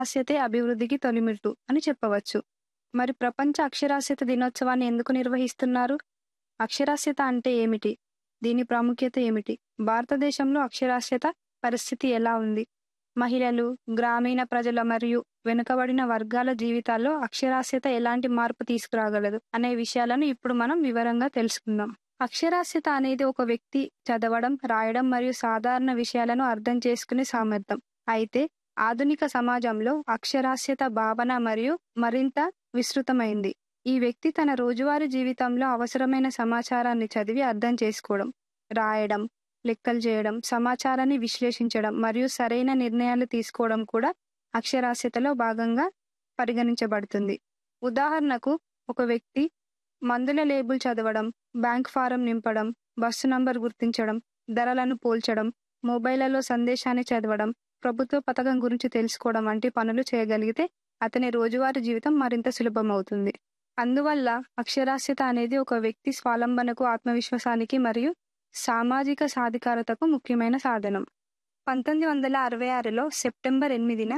అక్షరాస్యతే అభివృద్ధికి తొలిమెట్టు అని చెప్పవచ్చు మరి ప్రపంచ అక్షరాస్యత దినోత్సవాన్ని ఎందుకు నిర్వహిస్తున్నారు అక్షరాస్యత అంటే ఏమిటి దీని ప్రాముఖ్యత ఏమిటి భారతదేశంలో అక్షరాస్యత పరిస్థితి ఎలా ఉంది మహిళలు గ్రామీణ ప్రజల మరియు వెనుకబడిన వర్గాల జీవితాల్లో అక్షరాస్యత ఎలాంటి మార్పు తీసుకురాగలదు అనే విషయాలను ఇప్పుడు మనం వివరంగా తెలుసుకుందాం అక్షరాస్యత అనేది ఒక వ్యక్తి చదవడం రాయడం మరియు సాధారణ విషయాలను అర్థం చేసుకునే సామర్థ్యం అయితే ఆధునిక సమాజంలో అక్షరాస్యత భావన మరియు మరింత విస్తృతమైంది ఈ వ్యక్తి తన రోజువారీ జీవితంలో అవసరమైన సమాచారాన్ని చదివి అర్థం చేసుకోవడం రాయడం లెక్కలు చేయడం సమాచారాన్ని విశ్లేషించడం మరియు సరైన నిర్ణయాలు తీసుకోవడం కూడా అక్షరాస్యతలో భాగంగా పరిగణించబడుతుంది ఉదాహరణకు ఒక వ్యక్తి మందుల లేబుల్ చదవడం బ్యాంక్ ఫారం నింపడం బస్సు నంబర్ గుర్తించడం ధరలను పోల్చడం మొబైల్లో సందేశాన్ని చదవడం ప్రభుత్వ పథకం గురించి తెలుసుకోవడం వంటి పనులు చేయగలిగితే అతని రోజువారీ జీవితం మరింత సులభమవుతుంది అందువల్ల అక్షరాస్యత అనేది ఒక వ్యక్తి స్వాలంబనకు ఆత్మవిశ్వాసానికి మరియు సామాజిక సాధికారతకు ముఖ్యమైన సాధనం పంతొమ్మిది వందల అరవై ఆరులో సెప్టెంబర్ ఎనిమిదిన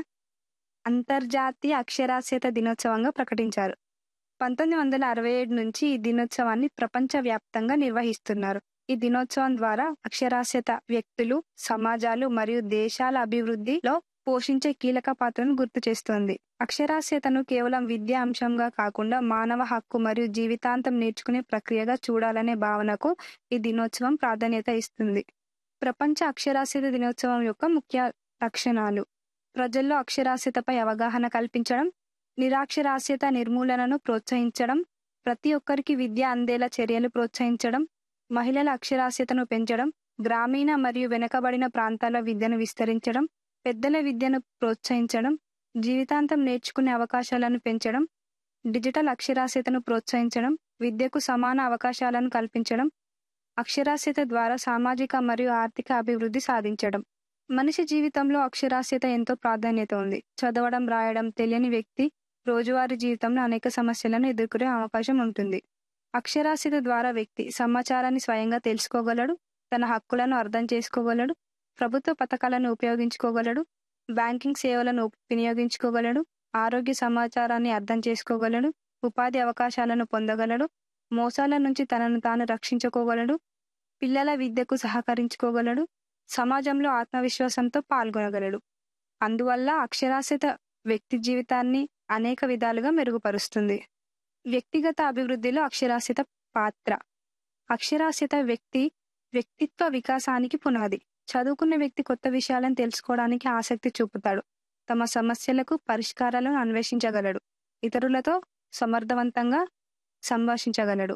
అంతర్జాతీయ అక్షరాస్యత దినోత్సవంగా ప్రకటించారు పంతొమ్మిది వందల అరవై ఏడు నుంచి ఈ దినోత్సవాన్ని ప్రపంచవ్యాప్తంగా నిర్వహిస్తున్నారు ఈ దినోత్సవం ద్వారా అక్షరాస్యత వ్యక్తులు సమాజాలు మరియు దేశాల అభివృద్ధిలో పోషించే కీలక పాత్రను గుర్తు చేస్తోంది అక్షరాస్యతను కేవలం విద్యా అంశంగా కాకుండా మానవ హక్కు మరియు జీవితాంతం నేర్చుకునే ప్రక్రియగా చూడాలనే భావనకు ఈ దినోత్సవం ప్రాధాన్యత ఇస్తుంది ప్రపంచ అక్షరాస్యత దినోత్సవం యొక్క ముఖ్య లక్షణాలు ప్రజల్లో అక్షరాస్యతపై అవగాహన కల్పించడం నిరాక్షరాస్యత నిర్మూలనను ప్రోత్సహించడం ప్రతి ఒక్కరికి విద్య అందేలా చర్యలు ప్రోత్సహించడం మహిళల అక్షరాస్యతను పెంచడం గ్రామీణ మరియు వెనుకబడిన ప్రాంతాల విద్యను విస్తరించడం పెద్దల విద్యను ప్రోత్సహించడం జీవితాంతం నేర్చుకునే అవకాశాలను పెంచడం డిజిటల్ అక్షరాస్యతను ప్రోత్సహించడం విద్యకు సమాన అవకాశాలను కల్పించడం అక్షరాస్యత ద్వారా సామాజిక మరియు ఆర్థిక అభివృద్ధి సాధించడం మనిషి జీవితంలో అక్షరాస్యత ఎంతో ప్రాధాన్యత ఉంది చదవడం రాయడం తెలియని వ్యక్తి రోజువారీ జీవితంలో అనేక సమస్యలను ఎదుర్కొనే అవకాశం ఉంటుంది అక్షరాస్యత ద్వారా వ్యక్తి సమాచారాన్ని స్వయంగా తెలుసుకోగలడు తన హక్కులను అర్థం చేసుకోగలడు ప్రభుత్వ పథకాలను ఉపయోగించుకోగలడు బ్యాంకింగ్ సేవలను వినియోగించుకోగలడు ఆరోగ్య సమాచారాన్ని అర్థం చేసుకోగలడు ఉపాధి అవకాశాలను పొందగలడు మోసాల నుంచి తనను తాను రక్షించుకోగలడు పిల్లల విద్యకు సహకరించుకోగలడు సమాజంలో ఆత్మవిశ్వాసంతో పాల్గొనగలడు అందువల్ల అక్షరాస్యత వ్యక్తి జీవితాన్ని అనేక విధాలుగా మెరుగుపరుస్తుంది వ్యక్తిగత అభివృద్ధిలో అక్షరాస్యత పాత్ర అక్షరాస్యత వ్యక్తి వ్యక్తిత్వ వికాసానికి పునాది చదువుకున్న వ్యక్తి కొత్త విషయాలను తెలుసుకోవడానికి ఆసక్తి చూపుతాడు తమ సమస్యలకు పరిష్కారాలను అన్వేషించగలడు ఇతరులతో సమర్థవంతంగా సంభాషించగలడు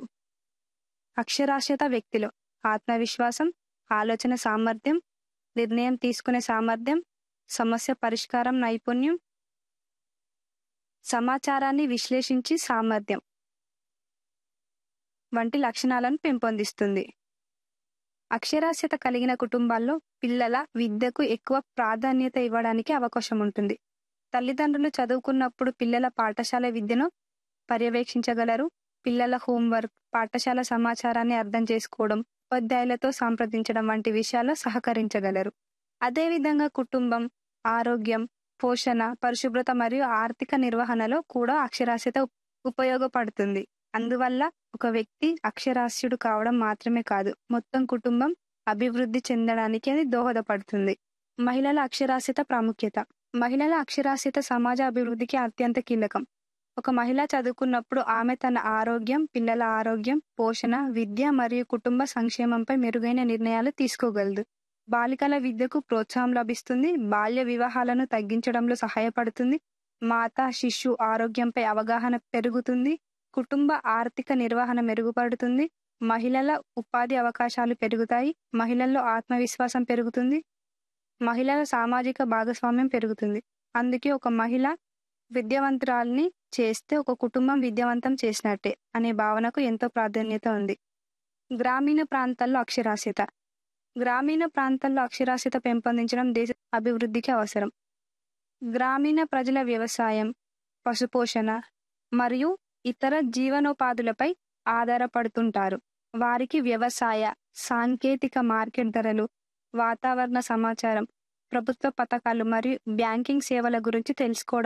అక్షరాస్యత వ్యక్తిలో ఆత్మవిశ్వాసం ఆలోచన సామర్థ్యం నిర్ణయం తీసుకునే సామర్థ్యం సమస్య పరిష్కారం నైపుణ్యం సమాచారాన్ని విశ్లేషించి సామర్థ్యం వంటి లక్షణాలను పెంపొందిస్తుంది అక్షరాస్యత కలిగిన కుటుంబాల్లో పిల్లల విద్యకు ఎక్కువ ప్రాధాన్యత ఇవ్వడానికి అవకాశం ఉంటుంది తల్లిదండ్రులు చదువుకున్నప్పుడు పిల్లల పాఠశాల విద్యను పర్యవేక్షించగలరు పిల్లల హోంవర్క్ పాఠశాల సమాచారాన్ని అర్థం చేసుకోవడం ఉపాధ్యాయులతో సంప్రదించడం వంటి విషయాల్లో సహకరించగలరు అదేవిధంగా కుటుంబం ఆరోగ్యం పోషణ పరిశుభ్రత మరియు ఆర్థిక నిర్వహణలో కూడా అక్షరాస్యత ఉపయోగపడుతుంది అందువల్ల ఒక వ్యక్తి అక్షరాస్యుడు కావడం మాత్రమే కాదు మొత్తం కుటుంబం అభివృద్ధి చెందడానికి అది దోహదపడుతుంది మహిళల అక్షరాస్యత ప్రాముఖ్యత మహిళల అక్షరాస్యత సమాజ అభివృద్ధికి అత్యంత కీలకం ఒక మహిళ చదువుకున్నప్పుడు ఆమె తన ఆరోగ్యం పిల్లల ఆరోగ్యం పోషణ విద్య మరియు కుటుంబ సంక్షేమంపై మెరుగైన నిర్ణయాలు తీసుకోగలదు బాలికల విద్యకు ప్రోత్సాహం లభిస్తుంది బాల్య వివాహాలను తగ్గించడంలో సహాయపడుతుంది మాత శిశు ఆరోగ్యంపై అవగాహన పెరుగుతుంది కుటుంబ ఆర్థిక నిర్వహణ మెరుగుపడుతుంది మహిళల ఉపాధి అవకాశాలు పెరుగుతాయి మహిళల్లో ఆత్మవిశ్వాసం పెరుగుతుంది మహిళల సామాజిక భాగస్వామ్యం పెరుగుతుంది అందుకే ఒక మహిళ విద్యావంతురాల్ని చేస్తే ఒక కుటుంబం విద్యావంతం చేసినట్టే అనే భావనకు ఎంతో ప్రాధాన్యత ఉంది గ్రామీణ ప్రాంతాల్లో అక్షరాస్యత గ్రామీణ ప్రాంతాల్లో అక్షరాస్యత పెంపొందించడం దేశ అభివృద్ధికి అవసరం గ్రామీణ ప్రజల వ్యవసాయం పశుపోషణ మరియు ఇతర జీవనోపాధులపై ఆధారపడుతుంటారు వారికి వ్యవసాయ సాంకేతిక మార్కెట్ ధరలు వాతావరణ సమాచారం ప్రభుత్వ పథకాలు మరియు బ్యాంకింగ్ సేవల గురించి తెలుసుకోవడం